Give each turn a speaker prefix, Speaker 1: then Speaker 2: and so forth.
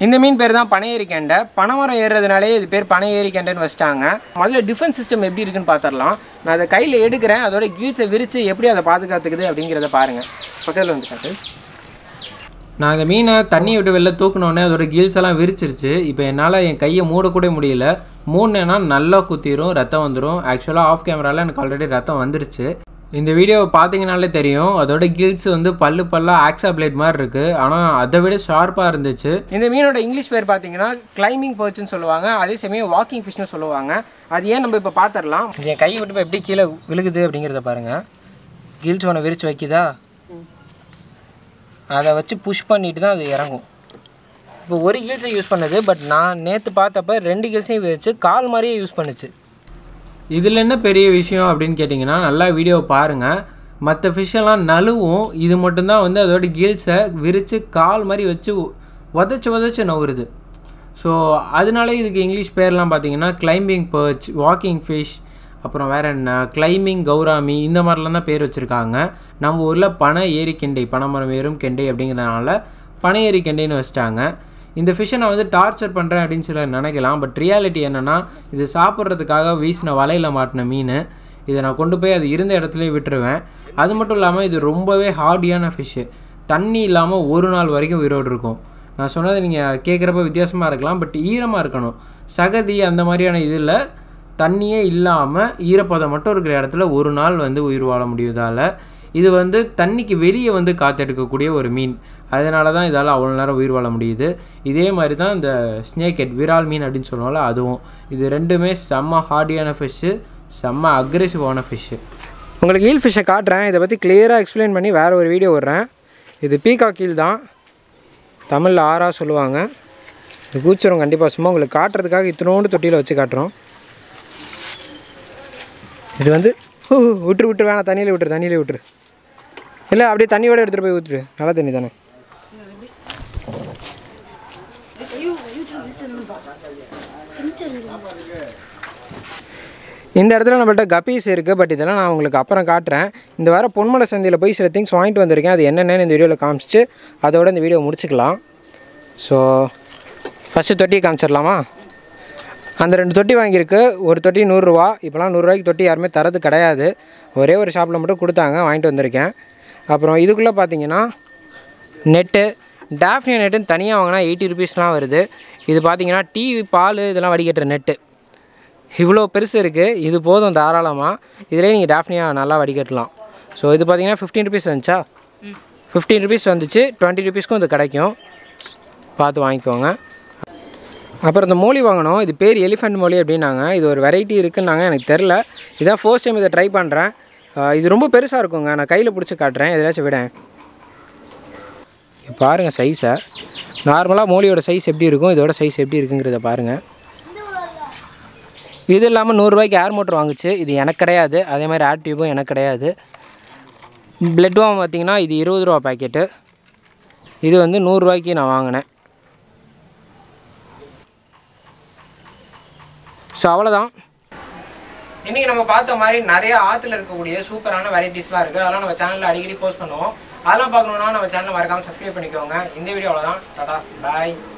Speaker 1: இந்த மீன் பேர் தான் பனையேரி கெண்டை பனைமரம் ஏறுறதுனாலே இது பேர் பனையேரி கெண்டைன்னு வச்சிட்டாங்க முதல்ல டிஃபென்ஸ் சிஸ்டம் எப்படி இருக்குன்னு பார்த்துடலாம் நான் அதை கையில் எடுக்கிறேன் அதோட கீழ்ஸை விரித்து எப்படி அதை பாதுகாத்துக்குது அப்படிங்கிறத பாருங்கள் பக்கத்தில் வந்து காட்டு நான் இந்த மீனை தண்ணி விட்டு வெளில தூக்கினோடனே அதோட கீல்ஸ் எல்லாம் விரிச்சிருச்சு இப்போ என்னால் என் கையை மூடக்கூட முடியல மூணுனா நல்லா குத்திரும் ரத்தம் வந்துடும் ஆக்சுவலாக ஆஃப் கேமராவில் எனக்கு ஆல்ரெடி ரத்தம் வந்துருச்சு இந்த வீடியோவை பார்த்தீங்கனாலே தெரியும் அதோட கில்ஸ் வந்து பல்லு பல்லா ஆக்ஸா பிளேட் மாதிரி இருக்குது ஆனால் அதை விட ஷார்ப்பாக இருந்துச்சு இந்த மீனோட இங்கிலீஷ் பேர் பார்த்தீங்கன்னா கிளைம்பிங் பர்ச்சுன்னு சொல்லுவாங்க அதே சமயம் வாக்கிங் ஃபிஷ்னு சொல்லுவாங்க அது ஏன் நம்ம இப்போ பார்த்துடலாம் என் கை விட்டு இப்போ எப்படி கீழே விழுகுது அப்படிங்கிறத பாருங்கள் கில்ஸ் ஒன்று விரித்து வைக்குதா அதை வச்சு புஷ் பண்ணிட்டு தான் அது இறங்கும் இப்போ ஒரு கீல்ஸை யூஸ் பண்ணுது பட் நான் நேற்று பார்த்தப்ப ரெண்டு கீல்ஸையும் வச்சு கால் மாதிரியே யூஸ் பண்ணுச்சு இதில் என்ன பெரிய விஷயம் அப்படின்னு கேட்டிங்கன்னா நல்லா வீடியோ பாருங்கள் மற்ற ஃபிஷ்ஷெல்லாம் நழுவும் இது மட்டும்தான் வந்து அதோட கீல்ஸை விரித்து கால் மாதிரி வச்சு உதச்சி உதச்சி நவுறுது ஸோ அதனால இதுக்கு இங்கிலீஷ் பேர்லாம் பார்த்தீங்கன்னா கிளைம்பிங் பர்ச் வாக்கிங் ஃபிஷ் அப்புறம் வேறு என்ன கிளைம்பிங் கௌராமி இந்த மாதிரிலாம் தான் பேர் வச்சுருக்காங்க நம்ம ஊரில் பனை ஏரி கெண்டை பனைமரம் ஏறும் கெண்டை அப்படிங்கிறதுனால பனை ஏரி கெண்டைன்னு வச்சுட்டாங்க இந்த ஃபிஷ்ஷை நான் வந்து டார்ச்சர் பண்ணுறேன் அப்படின்னு சிலர் நினைக்கலாம் பட் ரியாலிட்டி என்னென்னா இது சாப்பிட்றதுக்காக வீசின வலையில் மாட்டின மீன் இதை நான் கொண்டு போய் அது இருந்த இடத்துலயே விட்டுருவேன் அது மட்டும் இல்லாமல் இது ரொம்பவே ஹார்டியான ஃபிஷ்ஷு தண்ணி இல்லாமல் ஒரு நாள் வரைக்கும் உயிரோடு இருக்கும் நான் சொன்னது நீங்கள் கேட்குறப்ப வித்தியாசமாக இருக்கலாம் பட் ஈரமாக இருக்கணும் சகதி அந்த மாதிரியான இதில் தண்ணியே இல்லாமல் ஈரப்பதம் மட்டும் இருக்கிற இடத்துல ஒரு நாள் வந்து உயிர் வாழ முடியுதால் இது வந்து தண்ணிக்கு வெளியே வந்து காத்தெடுக்கக்கூடிய ஒரு மீன் அதனால தான் இதால் அவ்வளோ நேரம் உயிர் வாழ முடியுது இதே மாதிரி தான் இந்த ஸ்னேக் ஹெட் விரால் மீன் அப்படின்னு சொல்லுவாங்கள்ல அதுவும் இது ரெண்டுமே செம்ம ஹார்டியான ஃபிஷ்ஷு செம்ம அக்ரெசிவான ஃபிஷ்ஷு உங்களுக்கு ஈல் ஃபிஷ்ஷை காட்டுறேன் இதை பற்றி கிளியராக எக்ஸ்பிளைன் பண்ணி வேறு ஒரு வீடியோ விட்றேன் இது பீகாக் ஈல் தான் தமிழில் ஆறா சொல்லுவாங்க இது கூச்சிரும் கண்டிப்பாக சும்மா உங்களுக்கு காட்டுறதுக்காக இத்தினோண்டு தொட்டியில் வச்சு காட்டுறோம் இது வந்து ஹூ, விட்டுரு விட்டுரு வேணாம் தண்ணியில் விட்டுரு தண்ணியிலே விட்டுரு இல்லை அப்படியே தண்ணியோட எடுத்துகிட்டு போய் ஊற்றுரு நல்ல தண்ணி தானே இந்த இடத்துல நம்மள்ட்ட கப்பீஸ் இருக்குது பட் இதெல்லாம் நான் உங்களுக்கு அப்புறம் காட்டுறேன் இந்த வாரம் பொன்மலை சந்தையில் போய் சில திங்ஸ் வாங்கிட்டு வந்திருக்கேன் அது என்னென்னு இந்த வீடியோவில் காமிச்சிட்டு அதோட இந்த வீடியோ முடிச்சுக்கலாம் ஸோ ஃபஸ்ட்டு தொட்டியை காமிச்சிடலாமா அந்த ரெண்டு தொட்டி வாங்கியிருக்கு ஒரு தொட்டி நூறுரூவா இப்போலாம் நூறுரூவாய்க்கு தொட்டி யாருமே தரது கிடையாது ஒரே ஒரு ஷாப்பில் மட்டும் கொடுத்தாங்க வாங்கிட்டு வந்திருக்கேன் அப்புறம் இதுக்குள்ளே பார்த்தீங்கன்னா நெட்டு டாஃப்னியா நெட்டுன்னு தனியாக வாங்கினா எயிட்டி ருபீஸ்லாம் வருது இது பார்த்தீங்கன்னா டீ பால் இதெல்லாம் வடிகட்டுற நெட்டு இவ்வளோ பெருசு இருக்குது இது போதும் தாராளமாக இதிலே நீங்கள் டாஃப்னியா நல்லா வடிகட்டலாம் ஸோ இது பார்த்தீங்கன்னா ஃபிஃப்டீன் ருபீஸ் வந்துச்சா ஃபிஃப்டீன் ருபீஸ் வந்துச்சு டுவெண்ட்டி ருபீஸ்க்கும் இது கிடைக்கும் பார்த்து வாங்கிக்கோங்க அப்புறம் இந்த மோலி வாங்கினோம் இது பேர் எலிஃபெண்ட் மோலி அப்படின்னாங்க இது ஒரு வெரைட்டி இருக்குன்னாங்க எனக்கு தெரில இதான் ஃபர்ஸ்ட் டைம் இதை ட்ரை பண்ணுறேன் இது ரொம்ப பெருசாக இருக்குங்க நான் கையில் பிடிச்சி காட்டுறேன் எதாச்சும் விட பாருங்கள் சைஸை நார்மலாக மோலியோட சைஸ் எப்படி இருக்கும் இதோட சைஸ் எப்படி இருக்குங்கிறத பாருங்கள் இது இல்லாமல் நூறுரூவாய்க்கு ஏர் மோட்டர் வாங்குச்சு இது எனக்கு கிடையாது அதே மாதிரி ஏர் டியூபும் எனக்கு கிடையாது பிளட் வாம் பார்த்தீங்கன்னா இது இருபது ரூபா பாக்கெட்டு இது வந்து நூறுரூவாய்க்கு நான் வாங்கினேன் ஸோ அவ்வளோதான் இன்றைக்கி நம்ம பார்த்த மாதிரி நிறைய ஆற்றுல இருக்கக்கூடிய சூப்பரான வெரைட்டிஸ்லாம் இருக்குது அதெல்லாம் நம்ம சேனலில் அடிக்கடி போஸ்ட் பண்ணுவோம் அதெல்லாம் பார்க்கணுன்னா நம்ம சேனலை மறக்காமல் சப்ஸ்கிரைப் பண்ணிக்கோங்க இந்த வீடியோ அவ்வளோதான் டாடா பாய்